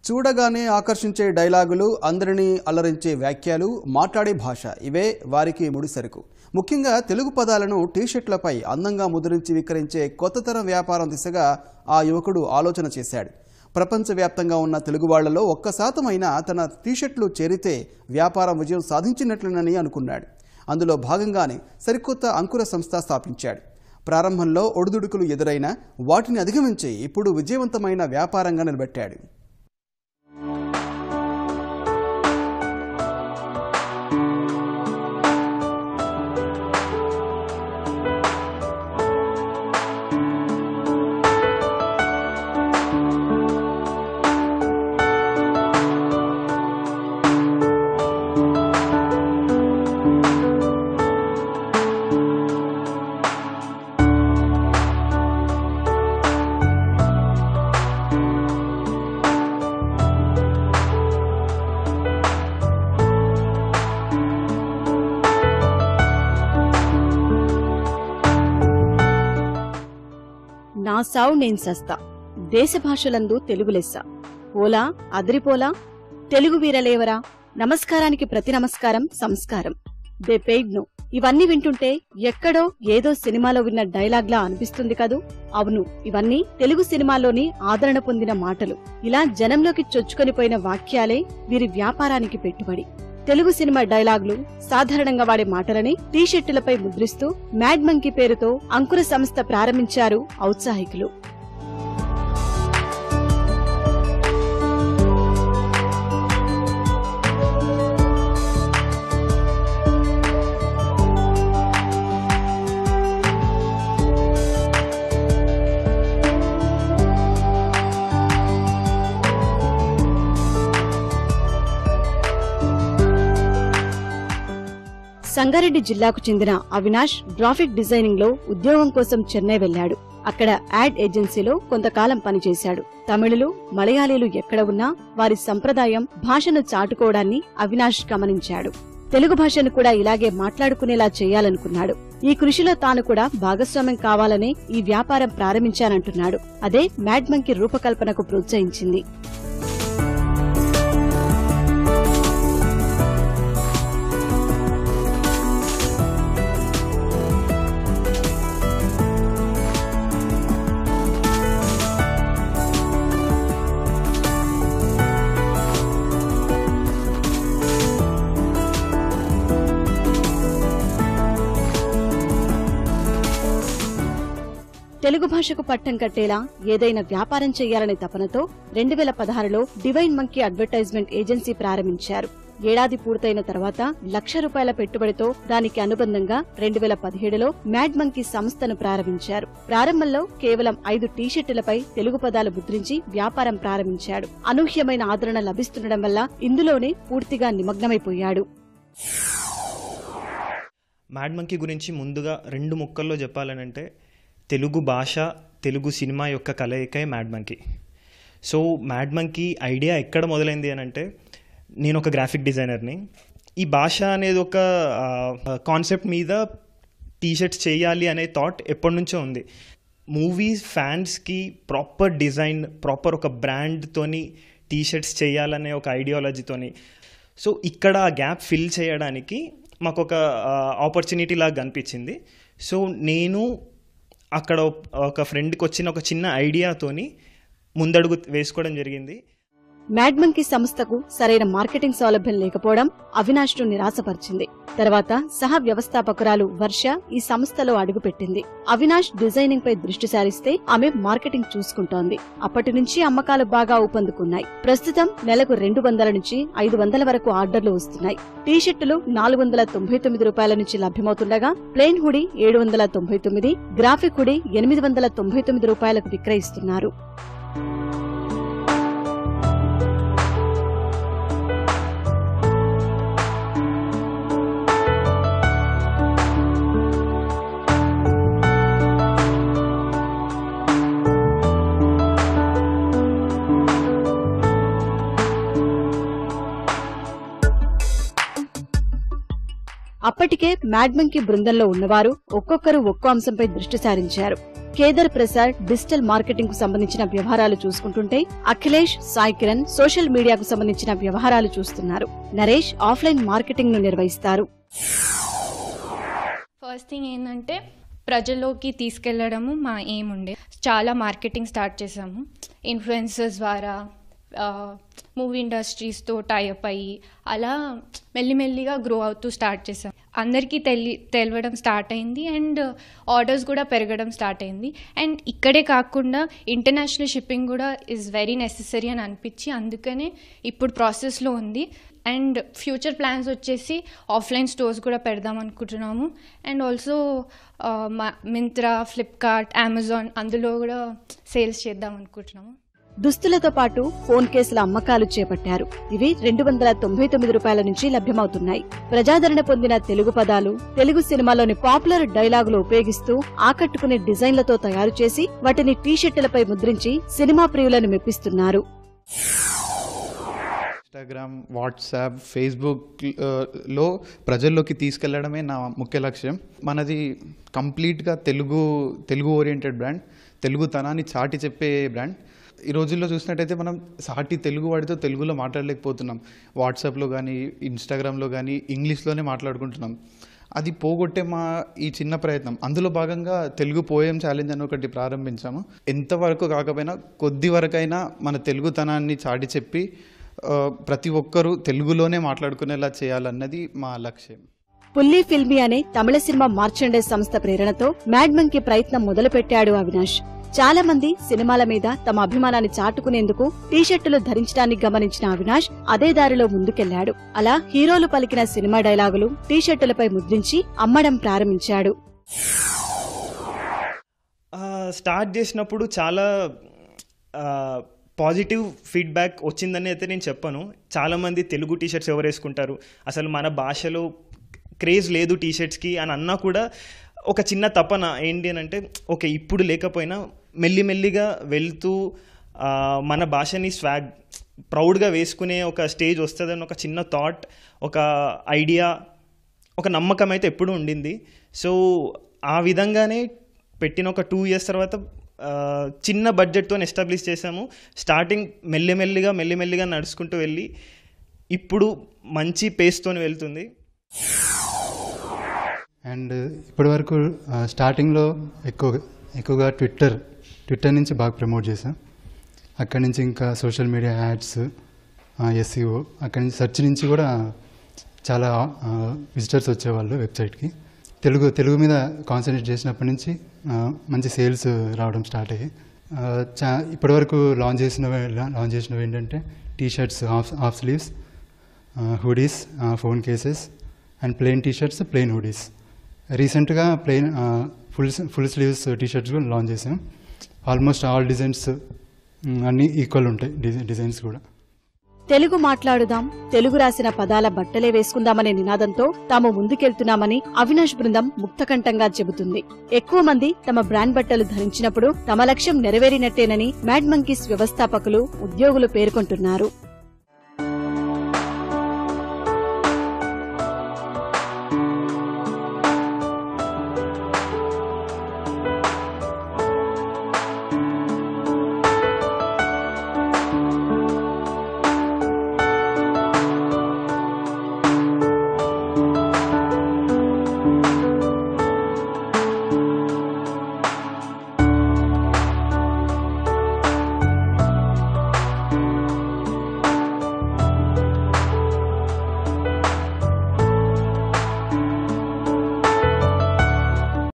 చూడగానే ఆకర్షించే డైలాగులు అందరినీ అలరించే వ్యాఖ్యలు మాట్లాడే భాష ఇవే వారికి ముడిసరుకు ముఖ్యంగా తెలుగు పదాలను టీషర్ట్లపై అందంగా ముద్రించి విక్రయించే కొత్త తరం వ్యాపారం దిశగా ఆ యువకుడు ఆలోచన చేశాడు ప్రపంచవ్యాప్తంగా ఉన్న తెలుగు వాళ్లలో ఒక్క శాతమైనా తన టీషర్ట్లు చేరితే వ్యాపారం విజయం సాధించినట్లేనని అనుకున్నాడు అందులో భాగంగానే సరికొత్త అంకుర సంస్థ స్థాపించాడు ప్రారంభంలో ఒడిదుడుకులు ఎదురైనా వాటిని అధిగమించి ఇప్పుడు విజయవంతమైన వ్యాపారంగా నిలబెట్టాడు నా సావు నేను సస్తా దేశ భాషలందు తెలుగు లెస్స పోలా అదిరిపోలా తెలుగు వీరలేవరా నమస్కారానికి ప్రతి నమస్కారం సంస్కారం దే పెయిడ్ నో ఇవన్నీ వింటుంటే ఎక్కడో ఏదో సినిమాలో విన్న డైలాగ్లా అనిపిస్తుంది కదూ అవును ఇవన్నీ తెలుగు సినిమాల్లోని ఆదరణ పొందిన మాటలు ఇలా జనంలోకి చొచ్చుకొనిపోయిన వాక్యాలే వీరి వ్యాపారానికి పెట్టుబడి తెలుగు సినిమా డైలాగులు సాధారణంగా వాడే మాటలని టీషర్టులపై ముద్రిస్తూ మ్యాడ్ మంకీ పేరుతో అంకుర సంస్థ ప్రారంభించారు ఔత్సాహికులు సంగారెడ్డి జిల్లాకు చెందిన అవినాష్ గ్రాఫిక్ డిజైనింగ్ లో ఉద్యోగం కోసం చెన్నై వెళ్లాడు అక్కడ యాడ్ ఏజెన్సీలో కొంతకాలం పనిచేశాడు తమిళులు మలయాళీలు ఎక్కడ ఉన్నా వారి సంప్రదాయం భాషను చాటుకోవడాన్ని అవినాష్ గమనించాడు తెలుగు భాషను కూడా ఇలాగే మాట్లాడుకునేలా చేయాలనుకున్నాడు ఈ కృషిలో తాను కూడా భాగస్వామ్యం కావాలనే ఈ వ్యాపారం ప్రారంభించానంటున్నాడు అదే మ్యాడ్ మంకీ రూపకల్పనకు ప్రోత్సహించింది తెలుగు భాషకు పట్టం కట్టేలా ఏదైనా వ్యాపారం చేయాలనే తపనతో రెండు వేల పదహారులో డివైన్ మంకీ అడ్వర్టైజ్మెంట్ ఏజెన్సీ ప్రారంభించారు ఏడాది పూర్తయిన తర్వాత లక్ష రూపాయల పెట్టుబడితో దానికి అనుబంధంగా రెండు వేల పదిహేడులో మ్యాడ్ మంకీ సంస్థను ప్రారంభించారు ప్రారంభంలో కేవలం ఐదు టీషర్టులపై తెలుగు పదాలు ముద్రించి వ్యాపారం ప్రారంభించాడు అనూహ్యమైన ఆదరణ లభిస్తుండడం వల్ల ఇందులోనే పూర్తిగా నిమగ్నమైపోయాడు మ్యాడ్ మంకీ గురించి ముందుగా రెండు ముక్కల్లో చెప్పాలనంటే తెలుగు భాష తెలుగు సినిమా యొక్క కలయికే Mad Monkey so Mad Monkey idea ఎక్కడ మొదలైంది అని అంటే నేను ఒక గ్రాఫిక్ డిజైనర్ని ఈ భాష అనేది ఒక కాన్సెప్ట్ మీద టీషర్ట్స్ చేయాలి అనే థాట్ ఎప్పటి నుంచో ఉంది మూవీస్ ఫ్యాన్స్కి ప్రాపర్ డిజైన్ ప్రాపర్ ఒక బ్రాండ్తోని టీషర్ట్స్ చేయాలనే ఒక ఐడియాలజీతోని సో ఇక్కడ ఆ గ్యాప్ ఫిల్ చేయడానికి మాకు ఒక ఆపర్చునిటీ లాగా కనిపించింది సో నేను అక్కడ ఒక ఫ్రెండ్కి వచ్చిన ఒక చిన్న ఐడియాతోని ముందడుగు వేసుకోవడం జరిగింది మ్యాడ్ మంకీ సంస్థకు సరైన మార్కెటింగ్ సౌలభ్యం లేకపోవడం అవినాష్ ను నిరాశపరిచింది తర్వాత సహ వ్యవస్థాపకురాలు వర్ష ఈ సంస్థలో అడుగుపెట్టింది అవినాష్ డిజైనింగ్ పై దృష్టి సారిస్తే ఆమె మార్కెటింగ్ చూసుకుంటోంది అప్పటి నుంచి అమ్మకాలు బాగా ఊపందుకున్నాయి ప్రస్తుతం నెలకు రెండు వందల నుంచి ఐదు వందల వరకు ఆర్డర్లు వస్తున్నాయి టీషర్టులు నాలుగు వందల తొంభై తొమ్మిది రూపాయల నుంచి లభ్యమవుతుండగా ప్లెయిన్ హుడీ ఏడు వందల తొంభై తొమ్మిది గ్రాఫిక్ హుడీ ఎనిమిది వందల తొంభై తొమ్మిది రూపాయలకు విక్రయిస్తున్నారు అప్పటికే మ్యాడ్ మంకీ బృందంలో ఉన్నవారు ఒక్కొక్కరు ఒక్కో అంశంపై దృష్టి సారించారు కేదర్ ప్రసాద్ డిజిటల్ మార్కెటింగ్ కు సంబంధించిన వ్యవహారాలు చూసుకుంటుంటే అఖిలేష్ సాయి కిరణ్ సోషల్ మీడియాకు సంబంధించిన వ్యవహారాలు చూస్తున్నారు నరేష్ ఆఫ్లైన్ మార్కెటింగ్ ను నిర్వహిస్తారు ఫస్ట్ థింగ్ ఏంటంటే ప్రజల్లోకి తీసుకెళ్లడము మా ఎయిమ్ ఉండే చాలా మార్కెటింగ్ స్టార్ట్ చేసాము ఇన్ఫ్లుయెన్సర్స్ ద్వారా మూవీ ఇండస్ట్రీస్తో టైఅప్ అయ్యి అలా మెల్లిమెల్లిగా గ్రో అవుతూ స్టార్ట్ చేసాం అందరికీ తెలి తెలవడం స్టార్ట్ అయింది అండ్ ఆర్డర్స్ కూడా పెరగడం స్టార్ట్ అయింది అండ్ ఇక్కడే కాకుండా ఇంటర్నేషనల్ షిప్పింగ్ కూడా ఇస్ వెరీ నెసెసరీ అని అనిపించి అందుకనే ఇప్పుడు ప్రాసెస్లో ఉంది అండ్ ఫ్యూచర్ ప్లాన్స్ వచ్చేసి ఆఫ్లైన్ స్టోర్స్ కూడా పెడదాం అనుకుంటున్నాము and also Myntra Flipkart Amazon అందులో కూడా సేల్స్ చేద్దాం అనుకుంటున్నాము దుస్తులతో పాటు ఫోన్ కేసుల అమ్మకాలు చేపట్టారు ఇవి రెండు వందల తొంభై తొమ్మిది రూపాయల నుంచి లభ్యమవుతున్నాయి ప్రజాదరణ పొందిన తెలుగు పదాలు తెలుగు సినిమాలోని పాపులర్ డైలాగులు ఉపయోగిస్తూ ఆకట్టుకునే డిజైన్లతో తయారు చేసి వాటిని టీషర్టులపై ముద్రించి సినిమా ప్రియులను మెప్పిస్తున్నారు ఇన్స్టాగ్రామ్ వాట్సాప్ ఫేస్బుక్ ఆ, లో ప్రజల్లోకి తీసుకెళ్లడమే నా ముఖ్య లక్ష్యం మనది కంప్లీట్గా తెలుగు తెలుగు ఓరియంటెడ్ బ్రాండ్ తెలుగుతనాన్ని చాటి చెప్పే బ్రాండ్ ఈ రోజుల్లో చూసినట్టయితే మనం సాటి తెలుగు వాడితో తెలుగులో మాట్లాడలేకపోతున్నాం వాట్సాప్లో కానీ ఇన్స్టాగ్రామ్లో కానీ ఇంగ్లీష్లోనే మాట్లాడుకుంటున్నాం అది పోగొట్టే మా ఈ చిన్న ప్రయత్నం అందులో భాగంగా తెలుగు పోయం ఛాలెంజ్ అని ఒకటి ప్రారంభించాము ఎంతవరకు కాకపోయినా కొద్ది వరకైనా మన తెలుగుతనాన్ని చాటి చెప్పి ఆ, ప్రతి ఒక్కరూ తెలుగులోనే మాట్లాడుకునేలా చేయాలన్నది మా లక్ష్యం పుల్లి ఫిల్మీ అనే తమిళ సినిమా మార్చండేజ్ సంస్థ ప్రేరణతో మ్యాడ్ మంకీ ప్రయత్నం మొదలుపెట్టాడు అవినాష్ చాలా మంది సినిమాల మీద తమ అభిమానాన్ని చాటుకునేందుకు టీషర్టులు ధరించడాన్ని గమనించిన అవినాష్ అదే దారిలో ముందుకెళ్లాడు అలా హీరోలు పలికిన సినిమా డైలాగులు టీషర్టులపై ముద్రించి అమ్మడం ప్రారంభించాడు ఆ, స్టార్ట్ చేసినప్పుడు చాలా ఆ, పాజిటివ్ ఫీడ్బ్యాక్ వచ్చిందని అయితే నేను చెప్పను చాలామంది తెలుగు టీషర్ట్స్ ఎవరు వేసుకుంటారు అసలు మన భాషలో క్రేజ్ లేదు టీషర్ట్స్కి అని అన్నా కూడా ఒక చిన్న తపన ఏంటి అని అంటే ఓకే ఇప్పుడు లేకపోయినా మెల్లిమెల్లిగా వెళ్తూ ఆ, మన భాషని స్వాగ్ ప్రౌడ్గా వేసుకునే ఒక స్టేజ్ వస్తుందని ఒక చిన్న థాట్ ఒక ఐడియా ఒక నమ్మకం అయితే ఎప్పుడూ ఉండింది సో ఆ విధంగానే పెట్టిన ఒక టూ ఇయర్స్ తర్వాత ఆ, చిన్న బడ్జెట్తో ఎస్టాబ్లిష్ చేసాము స్టార్టింగ్ మెల్లిమెల్లిగా మెల్లిమెల్లిగా నడుచుకుంటూ వెళ్ళి ఇప్పుడు మంచి పేస్తో వెళ్తుంది అండ్ ఇప్పటివరకు ఆ, స్టార్టింగ్లో ఎక్కువ ఎక్కువగా ట్విట్టర్ ట్విట్టర్ నుంచి బాగా ప్రమోట్ చేసాం అక్కడి నుంచి ఇంకా సోషల్ మీడియా యాడ్స్ ఎస్ఈఓ అక్కడి నుంచి సెర్చ్ నుంచి కూడా చాలా విజిటర్స్ వచ్చేవాళ్ళు వెబ్సైట్కి తెలుగు తెలుగు మీద కాన్సన్ట్రేట్ చేసినప్పటి నుంచి ఆ, మంచి సేల్స్ రావడం స్టార్ట్ అయ్యాయి ఆ, చా ఇప్పటివరకు లాంచ్ చేసినవి లాంచ్ చేసినవి ఏంటంటే T shirts half half sleeves hoodies phone cases and plain T shirts plain hoodies రీసెంట్గా plain full full sleeves T shirts కూడా లాంచ్ చేసాం ఆల్మోస్ట్ ఆల్ డిజైన్స్ అన్నీ ఈక్వల్ ఉంటాయి డిజై డిజైన్స్ కూడా తెలుగు మాట్లాడుదాం తెలుగు రాసిన పదాల బట్టలే వేసుకుందామనే నినాదంతో తాము ముందుకెళ్తున్నామని అవినాష్ బృందం ముక్తకంఠంగా చెబుతుంది ఎక్కువ మంది తమ బ్రాండ్ బట్టలు ధరించినప్పుడు తమ లక్ష్యం నెరవేరినట్టేనని మ్యాడ్ మంకీస్ వ్యవస్థాపకులు ఉద్యోగులు పేర్కొంటున్నారు